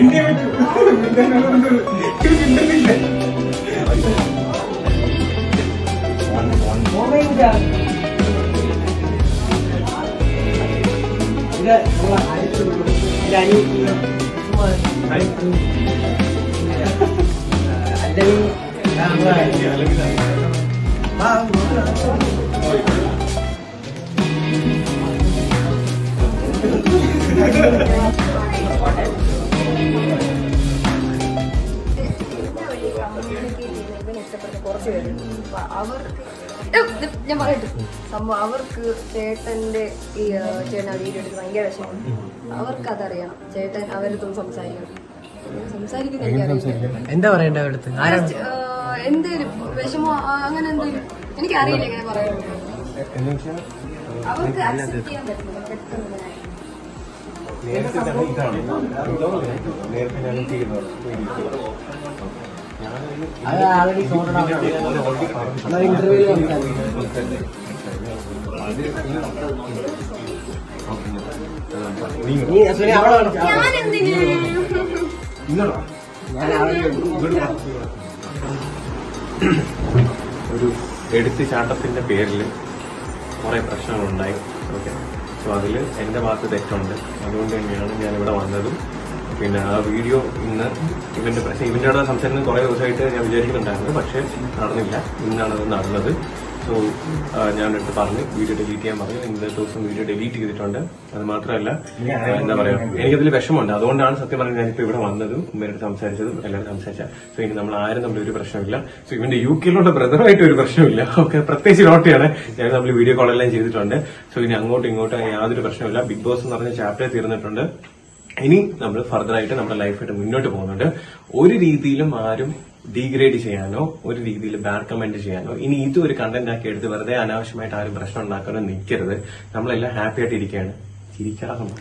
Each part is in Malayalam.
മിണ്ടിയേ പറ്റൂ. മിണ്ടാനാണ് ഇത് മിണ്ടുന്നില്ല. ഇവനെ ഇഷ്ടപ്പെടുന്ന കുറച്ച് പേരുണ്ട് അപ്പൊ അവർക്ക് ഏ, ഇത് ഞാൻ പറയട്ടെ സംഭവം അവർക്ക് ചേട്ടന്റെ ഈ ആ, ചേട്ടൻ ആ വീഡിയോ എടുത്ത് ഭയങ്കര വിഷമമാണ് അവർക്ക് അതറിയണം ചേട്ടൻ അവരടുത്തൊന്ന് സംസാരിക്കണം സംസാരിക്കുന്ന എനിക്കറിയില്ല എന്താ പറയണ്ട അവിടുത്തെ Just, ആ, എന്തേലും വിഷമോ ആ, അങ്ങനെ എന്തേലും എനിക്കറിയില്ല എങ്ങനെ പറയാൻ അവർക്ക് അക്സെപ്റ്റ് ചെയ്യാൻ പറ്റില്ല പെട്ടെന്ന് ഇങ്ങനെ. നേരത്തെ തന്നെ ഇതാണ് എനിക്ക് തോന്നുന്നില്ല. നേരത്തെ ഞാൻ ചെയ്യുന്നത് അത് ആൾറെഡി സോൾഡ് ഇന്റർവ്യൂവിൽ നീ സുനി അവിടെ കാണിച്ചു. ഞാൻ എന്തിന് ഞാൻ അവിടെ ഒരു എടുത്തുചാട്ടത്തിന്റെ പേരിൽ കുറെ പ്രശ്നങ്ങളുണ്ടായി ഓക്കെ സോ അതിൽ എന്റെ ഭാഗത്ത് തെറ്റുണ്ട് അതുകൊണ്ട് തന്നെയാണ് ഞാൻ ഇവിടെ വന്നതും പിന്നെ ആ വീഡിയോ ഇന്ന് ഇവന്റെ പ്രശ്നം ഇവന്റെ അവിടെ സംസാരിക്കുന്നത് കുറെ ദിവസമായിട്ട് ഞാൻ വിചാരിക്കുന്നുണ്ടായിരുന്നു പക്ഷെ നടന്നില്ല ഇന്നാണ് അത് നടന്നത് സോ ഞാൻ എടുത്ത് പറഞ്ഞ് വീഡിയോ ഡിലീറ്റ് ചെയ്യാൻ പറഞ്ഞു ഇന്നത്തെ ദിവസം വീഡിയോ ഡിലീറ്റ് ചെയ്തിട്ടുണ്ട് അത് മാത്രമല്ല ആ, എന്താ പറയാ എനിക്കതിൽ വിഷമമുണ്ട് അതുകൊണ്ടാണ് സത്യം പറഞ്ഞാൽ ഞാനിപ്പോ ഇവിടെ വന്നതും ഉമ്മയുടെ സംസാരിച്ചതും എല്ലാവരും സംസാരിച്ച സോ ഇനി നമ്മൾ ആരും തമ്മിൽ ഒരു പ്രശ്നമില്ല സോ ഇവന്റെ യു കെയിലുള്ള ബ്രദറായിട്ട് ഒരു പ്രശ്നമില്ല ഓക്കെ പ്രത്യേകിച്ച് നോട്ടിയാണ് ഞാൻ നമ്മൾ വീഡിയോ കോൾ എല്ലാം ചെയ്തിട്ടുണ്ട് സോ ഇനി അങ്ങോട്ടും ഇങ്ങോട്ടും യാതൊരു പ്രശ്നമില്ല ബിഗ് ബോസ് എന്ന് പറഞ്ഞ ചാപ്റ്റർ തീർന്നിട്ടുണ്ട് ഇനി നമ്മൾ ഫർദർ ആയിട്ട് നമ്മുടെ ലൈഫായിട്ട് മുന്നോട്ട് പോകുന്നുണ്ട് ഒരു രീതിയിലും ആരും ഡീഗ്രേഡ് ചെയ്യാനോ ഒരു രീതിയിൽ ബാഡ് കമന്റ് ചെയ്യാനോ ഇനി ഇതും ഒരു കണ്ടന്റ് ആക്കി എടുത്ത് വെറുതെ അനാവശ്യമായിട്ട് ആരും പ്രശ്നം ഉണ്ടാക്കാനോ നിൽക്കരുത് നമ്മളെല്ലാം ഹാപ്പി ആയിട്ട് ഇരിക്കുകയാണ് ചിരിക്കാറുണ്ട്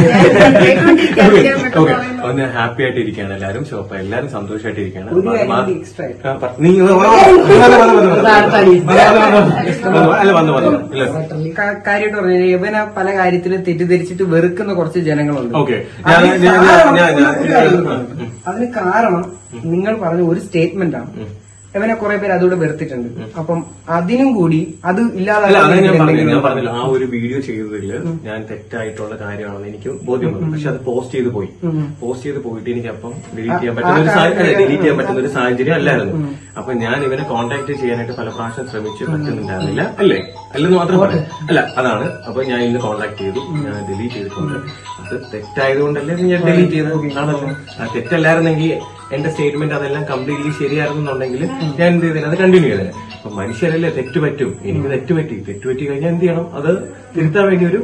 ഓക്കെ ഒന്ന് ഹാപ്പി ആയിട്ട് ഇരിക്കുകയാണ് എല്ലാവരും സോ അപ്പൊ എല്ലാവരും സന്തോഷമായിട്ട് ഇരിക്കുകയാണ് ഒരു അത് മാ- കാര്യം extra ആയിട്ട്. ആ, പറ- നീ വന്ന് വന്ന് വന്ന് വന്ന് വന്ന് വന്ന് വന്ന്. അടുത്ത അടി. വന്ന് വന്ന് വന്ന് വന്ന്. അല്ല വന്ന് വന്ന് ഇല്ല കാര്യമായിട്ട് പറഞ്ഞു ഇവനെ പല കാര്യത്തിലും തെറ്റിദ്ധരിച്ചിട്ട് വെറുക്കുന്ന കുറച്ച് ജനങ്ങളുണ്ട് ഓക്കെ ഞാൻ അതിന് ഞാൻ കാരണം ഞാൻ ഞാൻ ഒരു കാര്യം ഞാൻ- ഉം. അതിന് കാരണം നിങ്ങൾ പറഞ്ഞ ഒരു സ്റ്റേറ്റ്മെന്റ് ആണ് ഇവനെ കുറെ പേര് അതുകൂടെ വെറുത്തിട്ടുണ്ട് അപ്പം അതിനും കൂടി അത് അല്ല അതാണ് ഞാൻ പറഞ്ഞു ഞാൻ ഇല്ലാതെ പറഞ്ഞില്ല ആ ഒരു വീഡിയോ ചെയ്തതിൽ ഞാൻ തെറ്റായിട്ടുള്ള കാര്യമാണെന്ന് എനിക്ക് ബോധ്യം വന്നു പക്ഷെ അത് പോസ്റ്റ് ചെയ്ത് പോയി പോസ്റ്റ് ചെയ്ത് പോയിട്ട് എനിക്ക് അപ്പം ഡിലീറ്റ് ചെയ്യാൻ പറ്റുന്ന ഒരു ഡിലീറ്റ് ചെയ്യാൻ പറ്റുന്ന ഒരു സാഹചര്യം അല്ലായിരുന്നു അപ്പൊ ഞാൻ ഇവനെ കോൺടാക്ട് ചെയ്യാനായിട്ട് പല പ്രാവശ്യം ശ്രമിച്ചു പറ്റുന്നുണ്ടായിരുന്നില്ല അല്ലേ അല്ലെന്ന് മാത്രം പറയാം അല്ല അതാണ് അപ്പൊ ഞാൻ ഇന്ന് കോൺടാക്ട് ചെയ്തു ഞാൻ ഡിലീറ്റ് ചെയ്തിട്ടുണ്ട് അത് തെറ്റായതുകൊണ്ടല്ലേ ഞാൻ ഡിലീറ്റ് ചെയ്തത് ആണല്ലോ ആ തെറ്റല്ലായിരുന്നെങ്കിൽ എന്റെ സ്റ്റേറ്റ്മെന്റ് അതെല്ലാം കംപ്ലീറ്റ്ലി ശരിയായിരുന്നുണ്ടെങ്കിൽ ഞാൻ എന്ത് ചെയ്തേനെ അത് കണ്ടിന്യൂ ചെയ്തേനെ അപ്പൊ മനുഷ്യരല്ലേ തെറ്റ് പറ്റും എനിക്ക് തെറ്റ് പറ്റി തെറ്റ് പറ്റി കഴിഞ്ഞാൽ എന്ത് ചെയ്യണം അത് തിരുത്താൻ വേണ്ടി ഒരു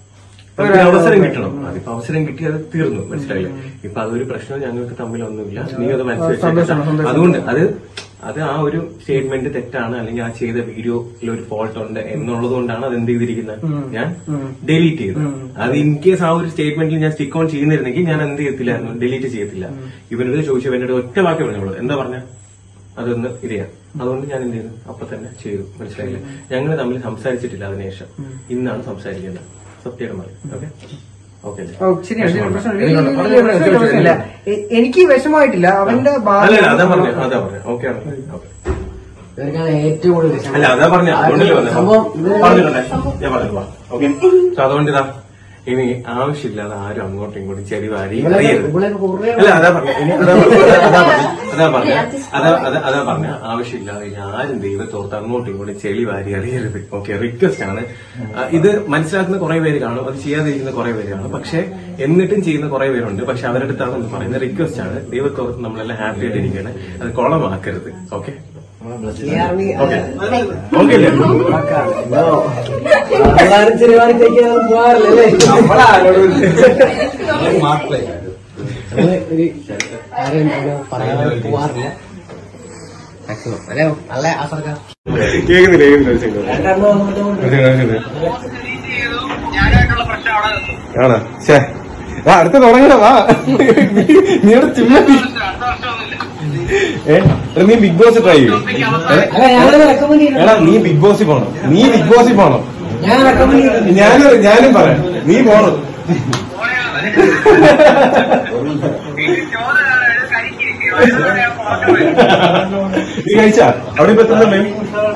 ഒരു അവസരം കിട്ടണം അതിപ്പോ അവസരം കിട്ടി അത് തീർന്നു മനസ്സിലായില്ലേ ഇപ്പൊ അതൊരു പ്രശ്നം ഞങ്ങൾക്ക് തമ്മിലൊന്നുമില്ല നീ അത് മനസ്സിലാക്കി അതുകൊണ്ട് അത് അത് ആ ഒരു സ്റ്റേറ്റ്മെന്റ് തെറ്റാണ് അല്ലെങ്കിൽ ആ ചെയ്ത വീഡിയോയിൽ ഒരു ഫോൾട്ട് ഉണ്ട് എന്നുള്ളത് കൊണ്ടാണ് അത് എന്ത് ചെയ്തിരിക്കുന്നത് ഞാൻ ഡിലീറ്റ് ചെയ്തത് അത് ഇൻ കേസ് ആ ഒരു സ്റ്റേറ്റ്മെന്റിൽ ഞാൻ സ്റ്റിക്ക് ഓൺ ചെയ്യുന്നിരുന്നെങ്കിൽ ഞാൻ എന്ത് ചെയ്യത്തില്ലായിരുന്നു ഡിലീറ്റ് ചെയ്യത്തില്ല ഇവനോട് ചോദിച്ചു ഇവനോട് ഒറ്റ വാക്ക് പറഞ്ഞോളൂ എന്താ പറഞ്ഞ അതൊന്ന് ഇത് ചെയ്യാം അതുകൊണ്ട് ഞാൻ എന്ത് ചെയ്തു അപ്പൊ തന്നെ ചെയ്തു മനസ്സിലായില്ലേ ഞങ്ങൾ തമ്മിൽ സംസാരിച്ചിട്ടില്ല അതിനുശേഷം ഇന്നാണ് സംസാരിക്കുന്നത് സത്യമായി ഓക്കെ ഓക്കെ ഓ, ശരിയാണ് ശരിയാണ്. പ്രശ്നമില്ല. ഇല്ല, ഇല്ല, ഇല്ല, പ്രശ്നമില്ല, പ്രശ്നമില്ല. എ- എനിക്ക് വിഷമമായിട്ടില്ല അവന്റെ അല്ല അല്ല, അതാ പറഞ്ഞ അതാ പറഞ്ഞ ഓക്കെ ആണ് ഓക്കെ ഇവർക്കാണ് ഏറ്റവും കൂടുതൽ വിഷമം. അല്ല അതാ പറഞ്ഞ അതുകൊണ്ടല്ലേ വന്നത് സംഭവം ഇത് പറഞ്ഞിട്ടുണ്ടേ ഞാൻ പറഞ്ഞു ഓക്കെ സോ അതുകൊണ്ട് ഇതാ ഇനി ആവശ്യമില്ലാതെ ആരും അങ്ങോട്ടും ഇങ്ങോട്ടും ചെവി വാരി ഇവളെ- അറിയരുത് ഇവളെ കുറേ അല്ല അതാ പറഞ്ഞ ഇനി അതാ പറഞ്ഞ അതാ പറഞ്ഞ അതാ പറഞ്ഞ അതാ അതാ അതാ പറഞ്ഞ ആവശ്യമില്ലാതെ ഇനി ആരും ദൈവത്തോർത്ത് അങ്ങോട്ടും ഇങ്ങോട്ടും ചെളി വാരി അറിയരുത് ഓക്കെ റിക്വസ്റ്റ് ആണ് ആ, ഇത് മനസ്സിലാക്കുന്ന കുറെ പേര് കാണും അത് ചെയ്യാതിരിക്കുന്ന കുറെ പേര് കാണും പക്ഷെ എന്നിട്ടും ചെയ്യുന്ന കുറെ പേരുണ്ട് പക്ഷെ അവരുടെ അടുത്താണ് എന്ന് പറയുന്നത് റിക്വസ്റ്റ് ആണ് ദൈവത്തോർത്ത് നമ്മളെല്ലാം ഹാപ്പി ആയിട്ട് ഇരിക്കുകയാണ് അത് കുളമാക്കരുത് ഓക്കെ ആർമി ഓക്കെ ഓക്കെ അല്ലേ ആൾക്കാരും ചെറിയ തയ്ക്കാൻ പോകാറില്ലല്ലേ നമ്മള് ഒരു ആരും അങ്ങനെ പറയാതെ പോവാറില്ല മാക്സിമം അല്ലേ നല്ല ആ സർക്കാർ കേൾക്കുന്നില്ല കേൾക്കുന്നില്ല രണ്ടെണ്ണം അങ്ങോട്ടും ആണോ ശേ വാ അടുത്ത തുടങ്ങണ വാ നീ അവിടെ ചുമ്മാ ഇരി. ഏ എടാ, നീ ബിഗ് ബോസ് ട്രൈ ചെയ്യും അല്ല ഞാനത് റെക്കമെൻഡ് ചെയ്യുന്നു എടാ നീ ബിഗ് ബോസിൽ പോണം നീ ബിഗ് ബോസിൽ പോണം ഞാൻ റെക്കമെൻഡ് ചെയ്യുന്നു ഞാനും ഞാനും പറയാം നീ പോണം നീ കഴിച്ചാ അവിടെ ഇപ്പൊ എത്ര സമയം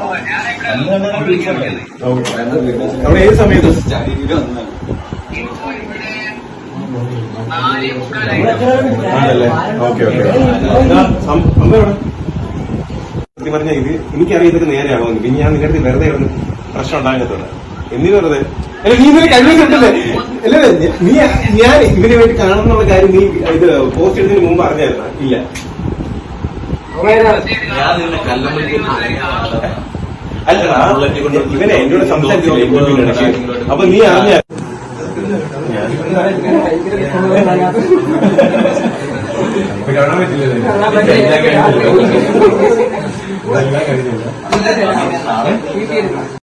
അവിടെ ഏത് സമയത്ത് ആണല്ലേ ഓക്കെ ഓക്കെ അമ്മ എവിടെ സത്യം പറഞ്ഞാൽ ഇത് എനിക്കറിയാം ഇതൊക്കെ നേരെയാണോ എന്ന് പിന്നെ ഞാൻ നിങ്ങളുടെ അടുത്ത് വെറുതെ കിടന്ന് പ്രശ്നം ഉണ്ടാകത്തുള്ളൂ എന്തിനു വെറുതെ അല്ല നീ ഇന്നലെ കഴിഞ്ഞിട്ടുണ്ടല്ലേ അല്ല നീ ഞാൻ ഇവന് വേണ്ടി കാണുന്നുള്ള കാര്യം നീ ഇത് പോസ്റ്റ് ചെയ്തതിന് മുമ്പ് അറിഞ്ഞായിരുന്ന ഇല്ല അല്ല ഇവനെ എന്നോട് സംസാരിച്ചില്ല ഇന്റർവ്യൂവിന്റെ ഇടയ്ക്ക് അപ്പൊ നീ അറിഞ്ഞ കാണാൻ പറ്റില്ലല്ലോ പറ്റില്ല.